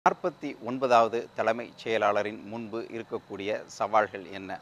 நாற்பத்தி ஒன்பதாவது தலைமைச் செயலாளரின் முன்பு இருக்கக்கூடிய சவால்கள் என்ன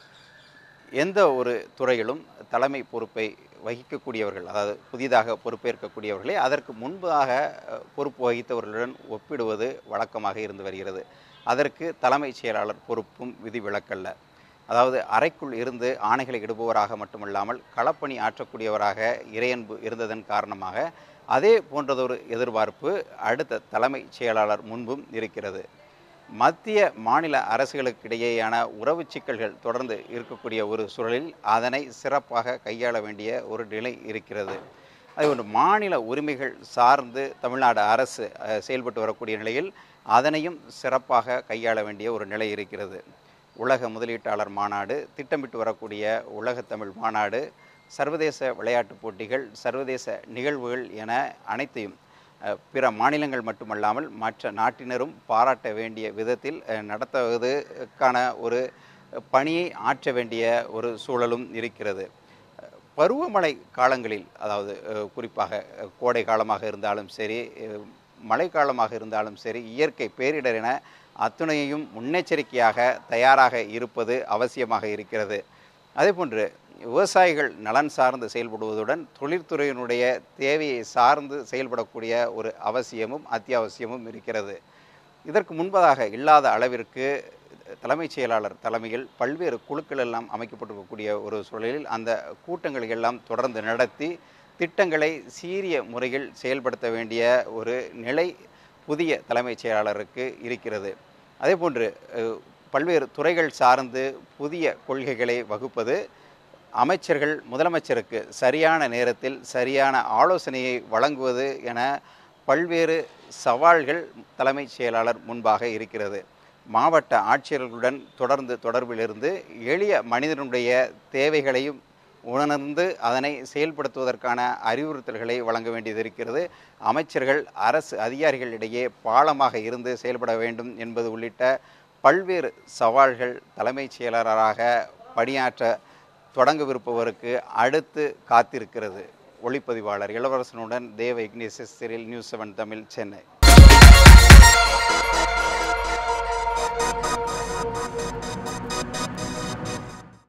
எந்த ஒரு துறையிலும் தலைமை பொறுப்பை வகிக்கக்கூடியவர்கள் அதாவது புதிதாக பொறுப்பேற்கக்கூடியவர்களே அதற்கு முன்பதாக அஹ், பொறுப்பு வகித்தவர்களுடன் ஒப்பிடுவது வழக்கமாக இருந்து வருகிறது அதற்கு தலைமைச் செயலாளர் பொறுப்பும் விதிவிலக்கல்ல அதாவது அறைக்குள் இருந்து ஆணைகளை இடுபவராக மட்டுமல்லாமல் களப்பணி ஆற்றக்கூடியவராக இறையன்பு இருந்ததன் காரணமாக அதே போன்றதொரு எதிர்பார்ப்பு அடுத்த தலைமைச் செயலாளர் முன்பும் இருக்கிறது மத்திய மாநில அரசுகளுக்கிடையேயான உறவு சிக்கல்கள் தொடர்ந்து இருக்கக்கூடிய ஒரு சூழலில் அதனை சிறப்பாக கையாள வேண்டிய ஒரு நிலை இருக்கிறது அது ஒரு மாநில உரிமைகள் சார்ந்து தமிழ்நாடு அரசு அஹ், செயல்பட்டு வரக்கூடிய நிலையில் அதனையும் சிறப்பாக கையாள வேண்டிய ஒரு நிலை இருக்கிறது உலக முதலீட்டாளர் மாநாடு திட்டமிட்டு வரக்கூடிய உலக தமிழ் மாநாடு சர்வதேச விளையாட்டுப் போட்டிகள் சர்வதேச நிகழ்வுகள் என அனைத்தையும் அஹ், பிற மாநிலங்கள் மட்டுமல்லாமல் மற்ற நாட்டினரும் பாராட்ட வேண்டிய விதத்தில் அஹ், நடத்துவதற்கான ஒரு பணியை ஆற்ற வேண்டிய ஒரு சூழலும் இருக்கிறது பருவமழை காலங்களில் அதாவது அஹ், குறிப்பாக அஹ், கோடை காலமாக இருந்தாலும் சரி அஹ், மழைக்காலமாக இருந்தாலும் சரி இயற்கை பேரிடர் என அத்துணையையும் முன்னெச்சரிக்கையாக தயாராக இருப்பது அவசியமாக இருக்கிறது அதேபோன்று விவசாயிகள் நலன் சார்ந்து செயல்படுவதுடன் தொழில்துறையினுடைய தேவையை சார்ந்து செயல்படக்கூடிய ஒரு அவசியமும் அத்தியாவசியமும் இருக்கிறது இதற்கு முன்பதாக இல்லாத அளவிற்கு தலைமைச் செயலாளர் தலைமையில் பல்வேறு குழுக்கள் எல்லாம் அமைக்கப்பட்டிருக்கக்கூடிய ஒரு சூழலில் அந்த கூட்டங்களை எல்லாம் தொடர்ந்து நடத்தி திட்டங்களை சீரிய முறையில் செயல்படுத்த வேண்டிய ஒரு நிலை புதிய தலைமைச் செயலாளருக்கு இருக்கிறது அதேபோன்று அஹ், பல்வேறு துறைகள் சார்ந்து புதிய கொள்கைகளை வகுப்பது அமைச்சர்கள் முதலமைச்சருக்கு சரியான நேரத்தில் சரியான ஆலோசனையை வழங்குவது என பல்வேறு சவால்கள் தலைமைச் செயலாளர் முன்பாக இருக்கிறது மாவட்ட ஆட்சியர்களுடன் தொடர்ந்து தொடர்பில் இருந்து எளிய மனிதனுடைய தேவைகளையும் உணர்ந்து அதனை செயல்படுத்துவதற்கான அறிவுறுத்தல்களை வழங்க வேண்டியது இருக்கிறது அமைச்சர்கள் அரசு அதிகாரிகளிடையே பாலமாக இருந்து செயல்பட வேண்டும் என்பது உள்ளிட்ட பல்வேறு சவால்கள் தலைமைச் செயலாளராக பணியாற்ற தொடங்கவிருப்பவருக்கு அடுத்து காத்திருக்கிறது ஒளிப்பதிவாளர் இளவரசனுடன் Deva Ignatius Cyril news seven Tamil Chennai